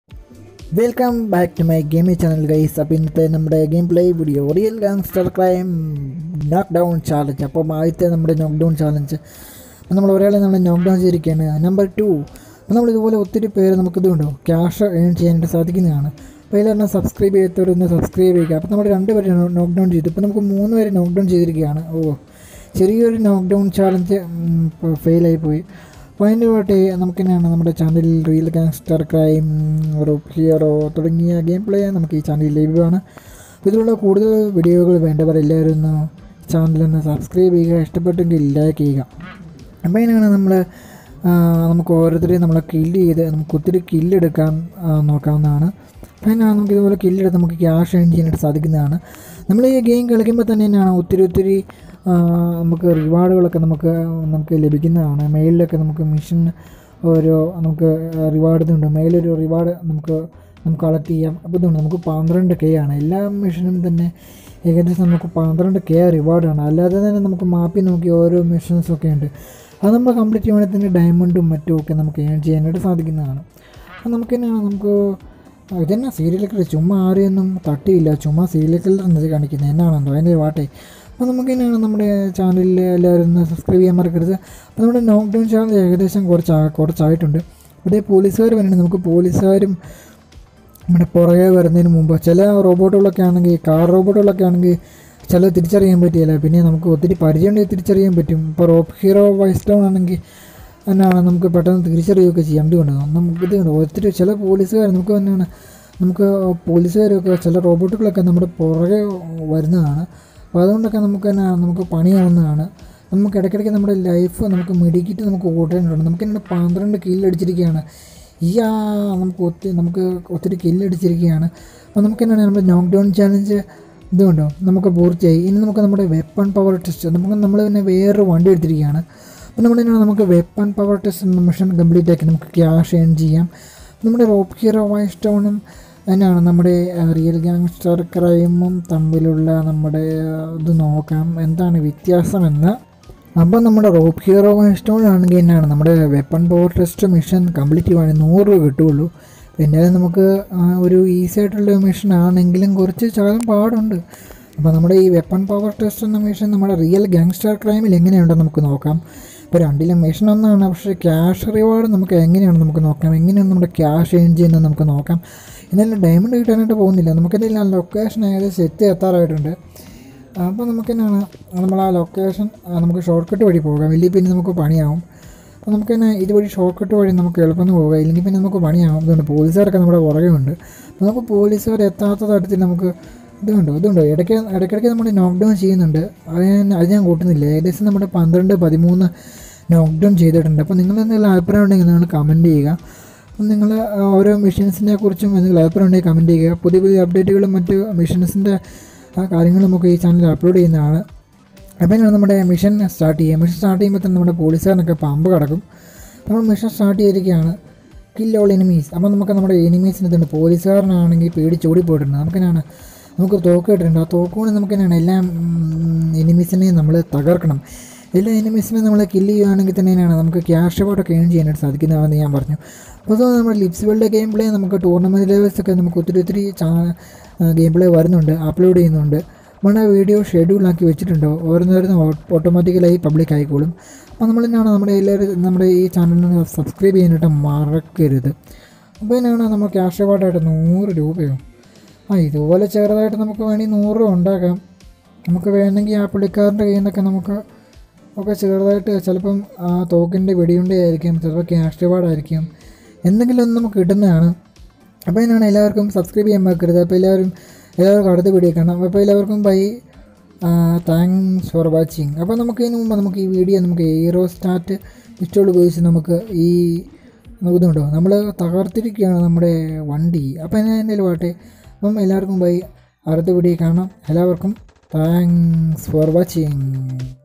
welcome back to my gaming channel guys അപ്പോൾ ഇന്നത്തെ നമ്മുടെ game play video real gangster crime knock down challenge അപ്പോൾ ആദ്യത്തെ നമ്മുടെ നോക്ക് ഡൗൺ ചാലഞ്ച് അപ്പോൾ നമ്മൾ ഒരാളെ നമ്മൾ നോക്ക് ഡൗൺ ചെയ്തിരിക്കുകയാണ് നമ്പർ ടു അപ്പോൾ നമ്മൾ ഇതുപോലെ ഒത്തിരി പേര് നമുക്കിതുണ്ടോ ക്യാഷ് ഏൺ ചെയ്യാനായിട്ട് സാധിക്കുന്നതാണ് അപ്പോൾ ഇതിലെണ്ണം സബ്സ്ക്രൈബ് ചെയ്യാത്തവരൊന്ന് സബ്സ്ക്രൈബ് ചെയ്യുക അപ്പോൾ നമ്മൾ രണ്ട് പേര് നോക്ക് ഡൗൺ ചെയ്തു ഇപ്പോൾ നമുക്ക് മൂന്ന് പേര് നോക്ക് ഡൗൺ ചെയ്തിരിക്കുകയാണ് ഓ ചെറിയൊരു നോക്ക് ഡൗൺ ചാലഞ്ച് ഫെയിലായി പോയി അപ്പോൾ അതിൻ്റെ പാട്ടെ നമുക്കെന്നാണ് നമ്മുടെ ചാനലിൽ real gangster crime rope hero തുടങ്ങിയ ഗെയിം പ്ലേ നമുക്ക് ഈ ചാനലിൽ ലഭ്യമാണ് ഇതിലുള്ള കൂടുതൽ വീഡിയോകൾ വേണ്ടവർ എല്ലാവരും ഒന്ന് ചാനലൊന്ന് സബ്സ്ക്രൈബ് ചെയ്യുക ഇഷ്ടപ്പെട്ടെങ്കിൽ ലൈക്ക് ചെയ്യുക അപ്പോൾ അതിനാണ് നമ്മൾ നമുക്ക് ഓരോരുത്തരെയും നമ്മളെ കില്ല് ചെയ്ത് നമുക്ക് ഒത്തിരി കില്ലെടുക്കാൻ നോക്കാവുന്നതാണ് അപ്പോൾ അതിനാണ് നമുക്ക് ഇതുപോലെ കില്ലെടുത്ത് നമുക്ക് ക്യാഷ് ഏൺ ചെയ്യാനായിട്ട് സാധിക്കുന്നതാണ് നമ്മൾ ഈ ഗെയിം കളിക്കുമ്പോൾ തന്നെ തന്നെയാണ് ഒത്തിരി ഒത്തിരി ആ, നമുക്ക് റിവാർഡുകളൊക്കെ നമുക്ക് നമുക്ക് ലഭിക്കുന്നതാണ് മെയിലിലൊക്കെ നമുക്ക് മിഷൻ ഓരോ നമുക്ക് റിവാർഡ് ഇതുണ്ട് മെയിലൊരു റിവാർഡ് നമുക്ക് നമുക്ക് കളക്ട് ചെയ്യാം അപ്പോൾ ഇതുണ്ട് നമുക്ക് പന്ത്രണ്ട് കെ ആണ് എല്ലാ മിഷനും തന്നെ ഏകദേശം നമുക്ക് പന്ത്രണ്ട് കെ റിവാർഡാണ് അല്ലാതെ തന്നെ നമുക്ക് മാപ്പി നോക്കി ഓരോ മിഷൻസും ഒക്കെ ഉണ്ട് അത് നമ്മൾ കംപ്ലീറ്റ് ചെയ്യുവാണെങ്കിൽ തന്നെ ഡയമണ്ടും മറ്റും ഒക്കെ നമുക്ക് ഏൺ ചെയ്യാനായിട്ട് സാധിക്കുന്നതാണ് അപ്പോൾ നമുക്ക് തന്നെയാണ് നമുക്ക് ഇതെന്നാ സീരിയൽ കില്ലർ ചുമ്മാ ആരെയൊന്നും തട്ടിയില്ല ചുമ്മാ സീരിയൽ കില്ലർ എന്നത് കാണിക്കുന്നത് എന്നാണെന്തോ അതിൻ്റെ വാട്ടെ അപ്പോൾ നമുക്ക് തന്നെയാണ് നമ്മുടെ ചാനലിൽ എല്ലാവരും ഒന്ന് സബ്സ്ക്രൈബ് ചെയ്യാൻ മറക്കരുത് അപ്പോൾ നമ്മുടെ നോക്ക് ഡൗൺ ചാനൽ ഏകദേശം കുറച്ച് കുറച്ചായിട്ടുണ്ട് ഇവിടെ പോലീസുകാർ വരുന്നുണ്ട് നമുക്ക് പോലീസുകാരും നമ്മുടെ പുറകെ വരുന്നതിന് മുമ്പ് ചില റോബോട്ടുകളൊക്കെ ആണെങ്കിൽ കാർ റോബോട്ടുകളൊക്കെ ആണെങ്കിൽ ചില തിരിച്ചറിയാൻ പറ്റിയില്ല പിന്നെ നമുക്ക് ഒത്തിരി പരിചയമുണ്ടെങ്കിൽ തിരിച്ചറിയാൻ പറ്റും ഇപ്പോൾ റോപ്പ് ഹീറോ വൈസ് ടൗൺ ആണെങ്കിൽ എന്നാണ് നമുക്ക് പെട്ടെന്ന് തിരിച്ചറിയുകയൊക്കെ ചെയ്യാം അതുകൊണ്ട് നമുക്ക് ഇത് ഒത്തിരി ചില പോലീസുകാർ നമുക്ക് തന്നെയാണ് നമുക്ക് പോലീസുകാരൊക്കെ ചില റോബോട്ടുകളൊക്കെ നമ്മുടെ പുറകെ വരുന്നതാണ് അപ്പോൾ അതുകൊണ്ടൊക്കെ നമുക്ക് തന്നെ നമുക്ക് പണിയാവുന്നതാണ് നമുക്ക് ഇടയ്ക്കിടയ്ക്ക് നമ്മുടെ ലൈഫ് നമുക്ക് മെഡിക്കിറ്റ് നമുക്ക് ഓടേണ്ടതുണ്ട് നമുക്ക് തന്നെ പന്ത്രണ്ട് കില്ലടിച്ചിരിക്കുകയാണ് ഈ ആ നമുക്ക് ഒത്തിരി നമുക്ക് ഒത്തിരി കില്ലടിച്ചിരിക്കുകയാണ് അപ്പോൾ നമുക്ക് തന്നെയാണ് നമ്മുടെ നോക്ക് ഡൗൺ ചാലഞ്ച് ഇതുകൊണ്ടോ നമുക്ക് പൂർത്തിയായി ഇനി നമുക്ക് നമ്മുടെ വെപ്പൺ പവർ ടെസ്റ്റ് നമുക്ക് നമ്മൾ തന്നെ വേറൊരു വണ്ടി എടുത്തിരിക്കുകയാണ് അപ്പോൾ നമ്മുടെ തന്നെ നമുക്ക് വെപ്പൺ പവർ ടെസ്റ്റ് എന്ന മിഷൻ കംപ്ലീറ്റ് ആക്കി നമുക്ക് ക്യാഷ് ഏൺ ചെയ്യാം നമ്മുടെ റോപ്പ് ഹീറോ വൈസ് ടൗണും തന്നെയാണ് നമ്മുടെ റിയൽ ഗാങ്സ്റ്റർ ക്രൈമും തമ്മിലുള്ള നമ്മുടെ ഇത് നോക്കാം എന്താണ് വ്യത്യാസമെന്ന് അപ്പോൾ നമ്മുടെ റോപ്പ് ഹീറോ സ്റ്റോൺ ആണെങ്കിൽ എന്നാണ് നമ്മുടെ weapon power test mission complete ചെയ്യുവാണെങ്കിൽ നൂറ് രൂപ കിട്ടുകയുള്ളൂ പിന്നെ നമുക്ക് ആ, ഒരു ഈസി ആയിട്ടുള്ള മിഷൻ ആണെങ്കിലും കുറച്ച് ശകലം പാടുണ്ട് അപ്പോൾ നമ്മുടെ ഈ വെപ്പൺ പവർ ടെസ്റ്റ് എന്ന മിഷൻ നമ്മുടെ റിയൽ ഗാങ്സ്റ്റർ ക്രൈമിൽ എങ്ങനെയുണ്ടെന്ന് നമുക്ക് നോക്കാം ഇപ്പോൾ രണ്ടിലും മിഷൻ ഒന്നാണ് പക്ഷേ ക്യാഷ് റിവാർഡ് നമുക്ക് എങ്ങനെയാണ് നമുക്ക് നോക്കാം എങ്ങനെയാണ് നമ്മുടെ ക്യാഷ് ഏൺ ചെയ്യുന്നത് നമുക്ക് നോക്കാം എന്നാലും ഡയമണ്ട് കിട്ടാനായിട്ട് പോകുന്നില്ല നമുക്കെന്തെങ്കിലും ലൊക്കേഷൻ ഏകദേശം എത്തി എത്താറായിട്ടുണ്ട് അപ്പോൾ നമുക്ക് തന്നെയാണ് നമ്മൾ ആ ലൊക്കേഷൻ നമുക്ക് ഷോർട്ട് കട്ട് വഴി പോകാം ഇല്ലെങ്കിൽ പിന്നെ നമുക്ക് പണിയാവും അപ്പോൾ നമുക്ക് തന്നെ ഇതുവഴി ഷോർട്ട് കട്ട് വഴി നമുക്ക് എളുപ്പം പോകാം ഇല്ലെങ്കിൽ പിന്നെ നമുക്ക് പണിയാവും അതുകൊണ്ട് പോലീസുകാരൊക്കെ നമ്മുടെ പുറകെ ഉണ്ട് അപ്പോൾ നമുക്ക് പോലീസുകാർ എത്താത്ത തരത്തിൽ നമുക്ക് ഇതുണ്ടോ ഇതുണ്ടോ ഇടയ്ക്ക് ഇടയ്ക്കിടയ്ക്ക് നമ്മൾ നോക്ക് ഡൗൺ ചെയ്യുന്നുണ്ട് അത് ഞാൻ അത് ഞാൻ കൂട്ടുന്നില്ല ഏകദേശം നമ്മുടെ പന്ത്രണ്ട് പതിമൂന്ന് നോക്ക് ഡൗൺ ചെയ്തിട്ടുണ്ട് അപ്പോൾ നിങ്ങൾ എന്തെങ്കിലും അഭിപ്രായം ഉണ്ടെങ്കിൽ നിങ്ങൾ കമൻറ്റ് ചെയ്യുക അപ്പം നിങ്ങൾ ഓരോ മെഷീൻസിനെ കുറിച്ചും എന്തെങ്കിലും അഭിപ്രായം ഉണ്ടെങ്കിൽ കമൻറ്റ് ചെയ്യുക പുതിയ പുതിയ അപ്ഡേറ്റുകളും മറ്റ് മെഷീൻസിൻ്റെ ആ കാര്യങ്ങളും നമുക്ക് ഈ ചാനലിൽ അപ്ലോഡ് ചെയ്യുന്നതാണ് അപ്പോൾ ഞാൻ നമ്മുടെ മിഷൻ സ്റ്റാർട്ട് ചെയ്യുക മിഷൻ സ്റ്റാർട്ട് ചെയ്യുമ്പോൾ തന്നെ നമ്മുടെ പോലീസുകാരനൊക്കെ പമ്പ് കിടക്കും നമ്മൾ മിഷൻ സ്റ്റാർട്ട് ചെയ്തിരിക്കുകയാണ് കിൽ ഓൾ എനിമീസ് അപ്പോൾ നമുക്ക് നമ്മുടെ എനിമീസിന് ഇതുണ്ട് പോലീസുകാരനാണെങ്കിൽ പേടിച്ച് ഓടിപ്പോയിട്ടുണ്ട് നമുക്കെന്നാണ് നമുക്ക് തോക്ക് കിട്ടിയിട്ടുണ്ട് ആ തോക്ക് കൊണ്ട് നമുക്കെന്നാണ് എല്ലാ എനിമീസിനെയും നമ്മൾ തകർക്കണം എല്ലാ എനിമീസിനെയും നമ്മൾ കില്ല് ചെയ്യുകയാണെങ്കിൽ തന്നെയാണ് നമുക്ക് ക്യാഷ് അവാർഡൊക്കെ ഏൺ ചെയ്യാനായിട്ട് സാധിക്കുന്നതാണെന്ന് ഞാൻ പറഞ്ഞു അപ്പോൾ അതുപോലെ നമ്മുടെ ലിപ്സ് വേൾഡ് ഗെയിം പ്ലേ നമുക്ക് ടൂർണമെൻറ്റ് ലെവൽസ് ഒക്കെ നമുക്ക് ഒത്തിരി ഒത്തിരി ചാ ഗെയിം പ്ലേ വരുന്നുണ്ട് അപ്ലോഡ് ചെയ്യുന്നുണ്ട് നമ്മൾ ആ വീഡിയോ ഷെഡ്യൂളാക്കി വെച്ചിട്ടുണ്ടോ ഓരോന്നോരോന്ന് ഓട്ടോമാറ്റിക്കലായി പബ്ലിക് ആയിക്കോളും അപ്പോൾ നമ്മൾ തന്നെയാണ് നമ്മുടെ എല്ലാവരും നമ്മുടെ ഈ ചാനലിന് സബ്സ്ക്രൈബ് ചെയ്യാനായിട്ട് മറക്കരുത് അപ്പോൾ തന്നെയാണ് നമ്മൾ ക്യാഷ് അവാർഡായിട്ട് നൂറ് രൂപയോ ആ ഇതുപോലെ ചെറുതായിട്ട് നമുക്ക് വേണമെങ്കിൽ നൂറ് രൂപ ഉണ്ടാക്കാം നമുക്ക് വേണമെങ്കിൽ ആ പുള്ളിക്കാരൻ്റെ കയ്യിൽ നിന്നൊക്കെ നമുക്ക് ഒക്കെ ചെറുതായിട്ട് ചിലപ്പം ആ തോക്കിൻ്റെ വെടിയുണ്ടയായിരിക്കും ചിലപ്പോൾ ക്യാഷ് റിവാർഡായിരിക്കും എന്തെങ്കിലും ഒന്ന് നമുക്ക് കിട്ടുന്നതാണ് അപ്പോൾ അതിനാണ് എല്ലാവർക്കും സബ്സ്ക്രൈബ് ചെയ്യാൻ മറക്കരുത് അപ്പോൾ എല്ലാവരും എല്ലാവർക്കും അടുത്ത വീഡിയോ കാണാം അപ്പോൾ എല്ലാവർക്കും ബൈ താങ്ക്സ് ഫോർ വാച്ചിങ് അപ്പോൾ നമുക്ക് ഇതിന് മുമ്പ് നമുക്ക് ഈ വീഡിയോ നമുക്ക് എയ്റോ സ്റ്റാറ്റ് പിസ്റ്റോൾ ഉപയോഗിച്ച് നമുക്ക് ഈ ഇതുണ്ടോ നമ്മൾ തകർത്തിരിക്കുകയാണ് നമ്മുടെ വണ്ടി അപ്പോൾ ഞാൻ എന്തെങ്കിലും പാട്ടെ അപ്പം എല്ലാവർക്കും ബൈ അടുത്ത വീഡിയോ കാണാം എല്ലാവർക്കും താങ്ക്സ് ഫോർ വാച്ചിങ്